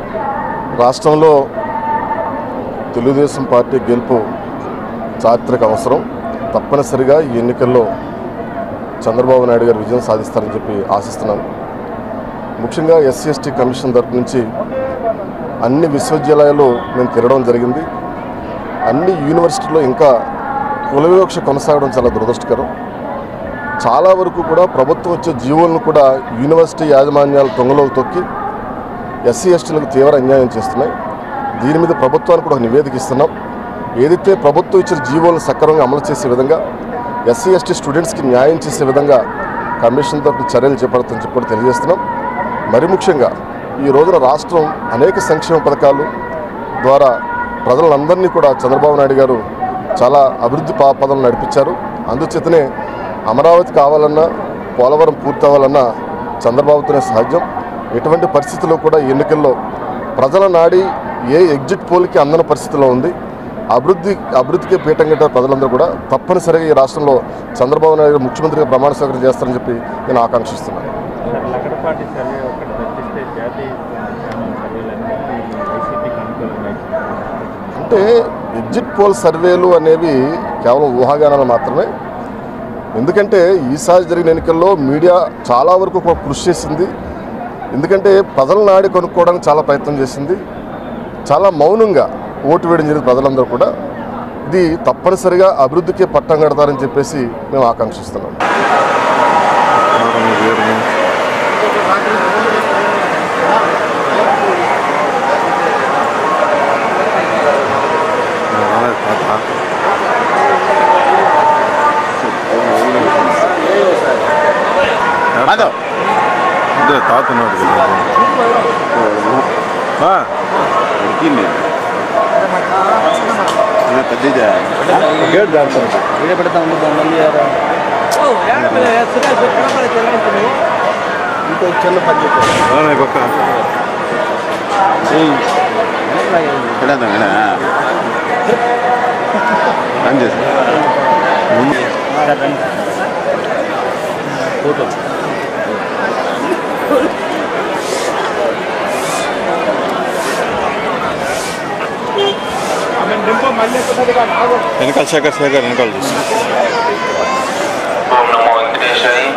రాష్ట్రంలో తెలుగుదేశం పార్టీ గెలుపు చారిత్రక అవసరం తప్పనిసరిగా ఈ ఎన్నికల్లో చంద్రబాబు నాయుడు గారు విజయం సాధిస్తారని చెప్పి ఆశిస్తున్నాను ముఖ్యంగా ఎస్సీ ఎస్టీ కమిషన్ తరపు నుంచి అన్ని విశ్వవిద్యాలయాలు మేము తిరగడం జరిగింది అన్ని యూనివర్సిటీల్లో ఇంకా కుల వివక్ష కొనసాగడం చాలా దురదృష్టకరం చాలా వరకు కూడా ప్రభుత్వం వచ్చే జీవోలను కూడా యూనివర్సిటీ యాజమాన్యాలు తొంగలోకి తొక్కి ఎస్సీ ఎస్టీలకు తీవ్ర అన్యాయం చేస్తున్నాయి దీని మీద ప్రభుత్వానికి కూడా ఒక నివేదిక ఇస్తున్నాం ఏదైతే ప్రభుత్వం ఇచ్చిన జీవోలను సక్రమంగా అమలు చేసే విధంగా ఎస్సీ ఎస్టీ స్టూడెంట్స్కి న్యాయం చేసే విధంగా కమిషన్ తరపు చర్యలు చేపడుతుందని చెప్పి కూడా తెలియజేస్తున్నాం మరి ముఖ్యంగా ఈ రోజున రాష్ట్రం అనేక సంక్షేమ పథకాలు ద్వారా ప్రజలందరినీ కూడా చంద్రబాబు నాయుడు గారు చాలా అభివృద్ధి పా పదం నడిపించారు అందుచేతనే అమరావతి కావాలన్నా పోలవరం పూర్తి అవ్వాలన్నా చంద్రబాబుతోనే సాధ్యం ఎటువంటి పరిస్థితుల్లో కూడా ఈ ఎన్నికల్లో ప్రజల నాడి ఏ ఎగ్జిట్ పోల్కి అందని పరిస్థితిలో ఉంది అభివృద్ధి అభివృద్ధికి పీఠం కట్టే ప్రజలందరూ కూడా తప్పనిసరిగా ఈ రాష్ట్రంలో చంద్రబాబు నాయుడు గారు ముఖ్యమంత్రిగా ప్రమాణ స్వీకారం చేస్తారని చెప్పి నేను ఆకాంక్షిస్తున్నాను లగడపాటి సర్వే ఒకటి తప్పిస్తే జాతీయ ఛానల్ సర్వేలన్నీ వైసీపీకి అనుకూలంగా ఇచ్చింది అంటే ఎగ్జిట్ పోల్ సర్వేలు అనేవి కేవలం ఊహాగానాలు మాత్రమే ఎందుకంటే ఈసారి జరిగిన ఎన్నికల్లో మీడియా చాలా వరకు ఒక కృషి చేసింది ఎందుకంటే ప్రజల నాడి కొనుక్కోవడానికి చాలా ప్రయత్నం చేసింది చాలా మౌనంగా ఓటు వేయడం జరిగింది ప్రజలందరూ కూడా ఇది తప్పనిసరిగా అభివృద్ధికి పట్టం కడతారని చెప్పేసి మేము ఆకాంక్షిస్తున్నాం తాత ఉన్నాడు కదా ఉడికింది పెద్దదే గేట్ దాడుతుంది అవునా ఈ పక్క పెడదాం కదా అని చేసి వెనకాల శేఖర్ శేఖర్ వెనకాల చూసి ఓం నమో వెంకటేశాయ